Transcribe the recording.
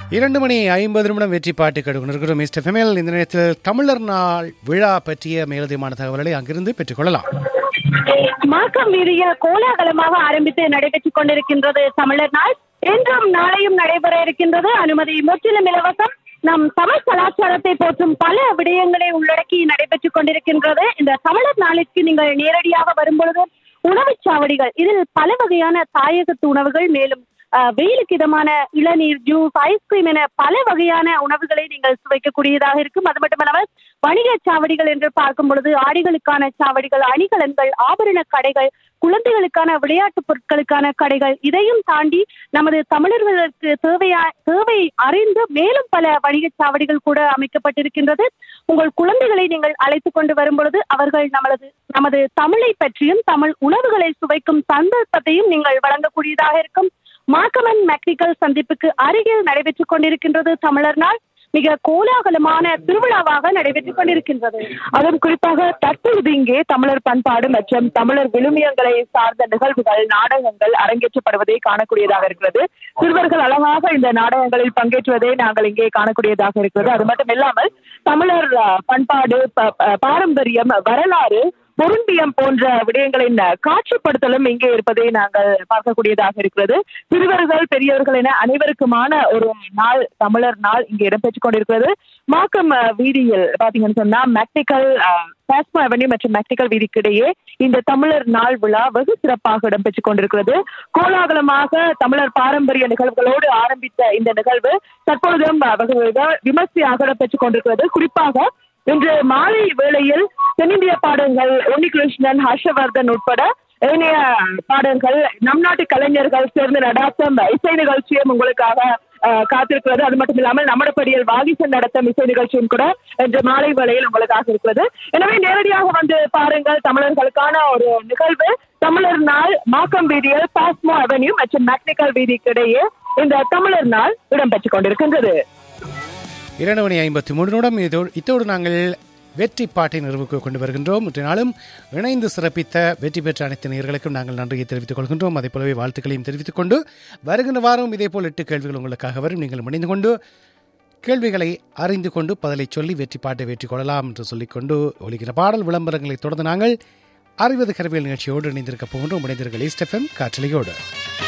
இரண்டு மணி ஐம்பது நிமிடம் வெற்றி பாட்டு கடுகு மிஸ்டர் ஃபெமேல் இந்த நேரத்தில் தமிழர் நாள் விழா பற்றிய மேலதிகமான தகவல்களை அங்கிருந்து பெற்றுக்கொள்ளலாம் மாக்கம் வீதியில் கோலாகலமாக ஆரம்பித்து நடைபெற்றுக் கொண்டிருக்கின்றது தமிழர் நாள் இன்றும் நாளையும் நடைபெற இருக்கின்றது அனுமதி முற்றிலும் இலவசம் நம் தமிழ் கலாச்சாரத்தை போற்றும் பல விடயங்களை உள்ளடக்கி நடைபெற்றுக் கொண்டிருக்கின்றது இந்த தமிழர் நாளிற்கு நீங்கள் நேரடியாக வரும்பொழுது உணவுச் சாவடிகள் இதில் பல வகையான தாயகத்து உணவுகள் மேலும் அஹ், வெயிலுக்கு இதமான இளநீர் ஜூஸ் ஐஸ்கிரீம் என பல வகையான உணவுகளை நீங்கள் சுவைக்கக்கூடியதாக இருக்கும் அது மட்டுமல்லாமல் வணிக சாவடிகள் என்று பார்க்கும் பொழுது ஆடைகளுக்கான சாவடிகள் அணிகலன்கள் ஆபரண கடைகள் குழந்தைகளுக்கான விளையாட்டு பொருட்களுக்கான கடைகள் இதையும் தாண்டி நமது தமிழர்களுக்கு தேவையா தேவை அறிந்து மேலும் பல வணிக சாவடிகள் கூட அமைக்கப்பட்டிருக்கின்றது உங்கள் குழந்தைகளை நீங்கள் அழைத்து கொண்டு வரும் பொழுது அவர்கள் நமது நமது தமிழை பற்றியும் தமிழ் உணவுகளை சுவைக்கும் சந்தர்ப்பத்தையும் நீங்கள் வழங்கக்கூடியதாக இருக்கும் மாக்கமன் மெக்னிக்கல் சந்திப்புக்கு அருகில் நடைபெற்றுக் கொண்டிருக்கின்றது தமிழர் நாள் மிக கோலாகலமான திருவிழாவாக நடைபெற்றுக் கொண்டிருக்கின்றது அதுவும் குறிப்பாக தற்பொழுது இங்கே தமிழர் பண்பாடு மற்றும் தமிழர் விழுமியங்களை சார்ந்த நிகழ்வுகள் நாடகங்கள் அரங்கேற்றப்படுவதை காணக்கூடியதாக இருக்கிறது சிறுவர்கள் அழகாக இந்த நாடகங்களில் பங்கேற்றுவதை நாங்கள் இங்கே காணக்கூடியதாக இருக்கிறது அது மட்டும் இல்லாமல் தமிழர் அஹ், பண்பாடு ப- ப- பாரம்பரியம் வரலாறு பொருந்தியம் போன்ற விடயங்களின் காட்சிப்படுத்தலும் இங்கே இருப்பதை நாங்கள் பார்க்கக்கூடியதாக இருக்கிறது சிறுவர்கள் பெரியவர்கள் என அனைவருக்குமான ஒரு நாள் தமிழர் நாள் இங்கே இடம்பெற்றுக் கொண்டிருக்கிறது மாக்கம் அஹ், வீதியில் பாத்தீங்கன்னு சொன்னா மெக்னிக்கல் பாஸ்மோ அவென்யூ மற்றும் மெக்னிக்கல் வீதிக்கு இடையே இந்த தமிழர் நாள் விழா வெகு சிறப்பாக இடம்பெற்றுக் கொண்டிருக்கிறது கோலாகலமாக தமிழர் பாரம்பரிய நிகழ்வுகளோடு ஆரம்பித்த இந்த நிகழ்வு தற்பொழுதும் அஹ், வெகு விம- விமர்சையாக இடம்பெற்றுக் கொண்டிருக்கிறது குறிப்பாக இன்று மாலை வேளையில் தென்னிந்திய பாடல்கள் உன்னிகிருஷ்ணன் ஹர்ஷவர்தன் உட்பட ஏனைய பாடல்கள் நம் நாட்டு கலைஞர்கள் சேர்ந்து நடாத்தும் இசை நிகழ்ச்சியும் உங்களுக்காக அஹ், காத்திருக்கிறது அது மட்டும் இல்லாமல் நம்மடப்படியில் வாகிசன் நடத்தும் இசை நிகழ்ச்சியும் கூட இன்று மாலை வேளையில் உங்களுக்காக இருக்கிறது எனவே நேரடியாக வந்து பாருங்கள் தமிழர்களுக்கான ஒரு நிகழ்வு தமிழர் நாள் மாக்கம் வீதியில் பாஸ்மோ அவென்யூ மற்றும் மேக்னிக்கல் வீதிக்கு இடையே இந்த தமிழர் நாள் இடம்பெற்றுக் கொண்டிருக்கின்றது இரண்டு மணி ஐம்பத்தி மூன்று நிமிடம் இதோடு இத்தோடு நாங்கள் வெற்றி பாட்டை நிறுவுக்கு கொண்டு வருகின்றோம் இன்றைய நாளும் இணைந்து சிறப்பித்த வெற்றி பெற்ற அனைத்து நேயர்களுக்கும் நாங்கள் நன்றியை தெரிவித்துக் கொள்கின்றோம் அதே போலவே வாழ்த்துக்களையும் தெரிவித்துக் கொண்டு வருகின்ற வாரம் இதேபோல் எட்டு கேள்விகள் உங்களுக்காக வரும் நீங்கள் இணைந்து கொண்டு கேள்விகளை அறிந்து கொண்டு பதிலை சொல்லி வெற்றி பாட்டை வெற்றி கொள்ளலாம் என்று சொல்லிக்கொண்டு ஒலிக்கிற பாடல் விளம்பரங்களை தொடர்ந்து நாங்கள் அறிவது கருவியல் நிகழ்ச்சியோடு இணைந்திருக்க போகின்றோம் இணைந்தீர்கள் ஈஸ்ட் எஃப்எம் காற்றலையோடு